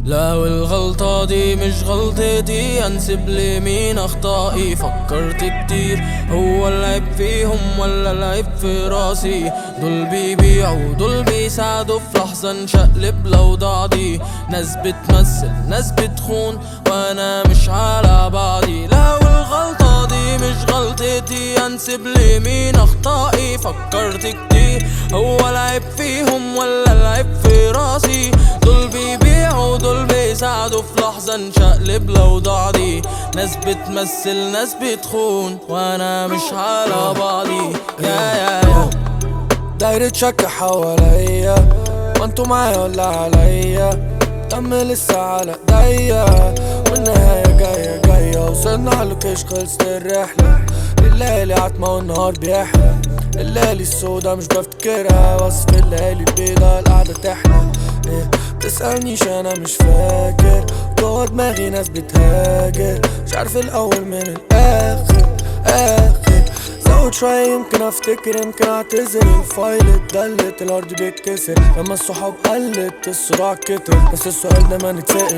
لا والغلطة دي مش غلطتي انسب لي مين اخطائي فكرت كتير هو العيب فيهم ولا العيب في راسي دول بيبيعوا دول بيساعدوا في لحظة نشقلب لو دي ناس بتمثل ناس بتخون وانا مش على بعضي لا والغلطة دي مش غلطتي انسب لي مين اخطائي فكرت كتير هو العيب فيهم ولا العيب في راسي دول بيبيعوا دول بيساعدوا في لحظة نشقلب لو دي ناس بتمثل ناس بتخون وانا مش على بعضي يا يا يا دايرة شك حواليا ما انتوا معايا ولا عليا دم لسه على ايديا والنهاية جاية جاية وصلنا على اللوكيش خلصت الرحلة الليالي عتمة والنهار بيحلى الليالي السودا مش بفتكرها بس في الليالي البيضا القعدة تحلى إيه تسألنيش أنا مش فاكر جوا دماغي ناس بتهاجر مش عارف الأول من الآخر آخر زود شوية يمكن افتكر يمكن اعتذر الفايل اتدلت الارض بيتكسر لما الصحاب قلت الصراع كتر بس السؤال ده ما نتسأل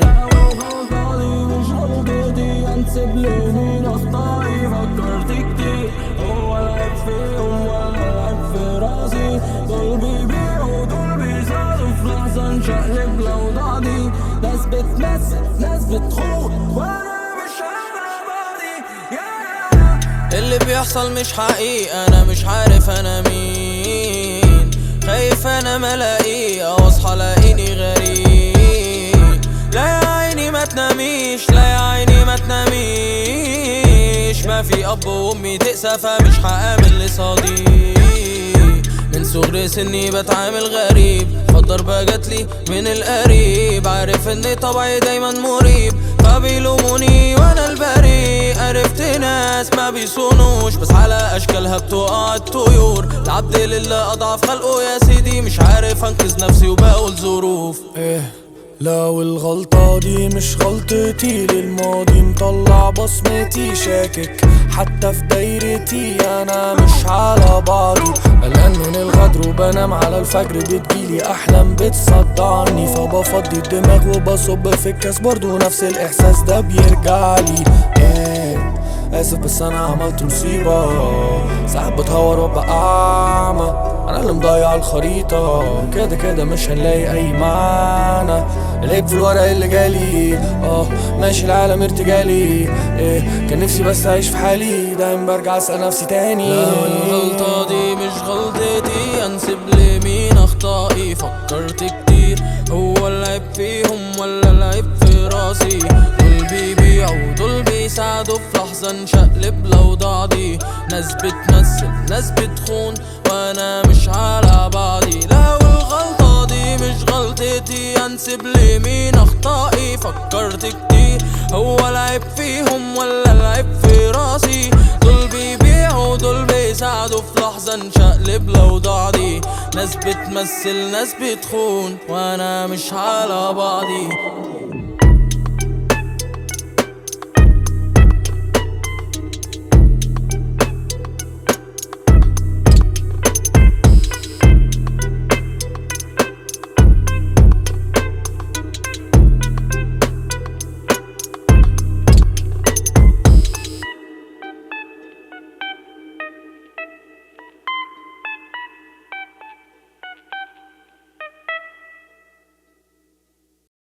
مش غلطتي انسب لي مين اخطائي فكرت كتير هو العيب فيهم ولا العيب في راسي دول بيبيعوا دول بيساعدوا في لحظة نشقلب لو دي ناس بتمثل ناس بتخون وانا مش على بعضي يا اللي بيحصل مش حقيقي انا مش عارف انا مين خايف انا ملاقيه او اصحى الاقيني غريب لا يا عيني ما تناميش لا يا عيني ما تناميش ما في اب وامي تقسى فمش هامل لصديق من صغر سني بتعامل غريب فالضربة جاتلي من القريب عارف ان طبعي دايما مريب فبيلوموني وانا البريء عرفت ناس ما بيصونوش بس على اشكالها بتقع الطيور العبد لله اضعف خلقه يا سيدي مش عارف انقذ نفسي وبقول ظروف ايه لو الغلطة دي مش غلطتي للماضي مطلع بصمتي شاكك حتى في دايرتي انا مش على بعضي قلقان من الغدر وبنام على الفجر بتجيلي احلام بتصدعني فبفضي الدماغ وبصب في الكاس برضو نفس الاحساس ده بيرجعلي ايه اسف بس انا عملت مصيبة ساعات بتهور وابقى اعمى انا اللي مضيع الخريطة كده كده مش هنلاقي اي معنى العيب في الورق اللي جالي اه ماشي العالم ارتجالي ايه كان نفسي بس اعيش في حالي دايما برجع اسأل نفسي تاني لا الغلطة دي مش غلطتي انسب لي مين اخطائي فكرت كتير هو العيب فيهم ولا العيب في راسي دول بيبيعوا دول بيساعدوا في لحظة نشقلب لو دي ناس بتمثل ناس بتخون وانا مش على بعضي لا والغلطة دي مش غلطتي انسب لي مين اخطائي فكرت كتير هو العيب فيهم ولا العيب في راسي دول بيبيعوا دول بيساعدوا في لحظة نشقلب لو دي ناس بتمثل ناس بتخون وانا مش على بعضي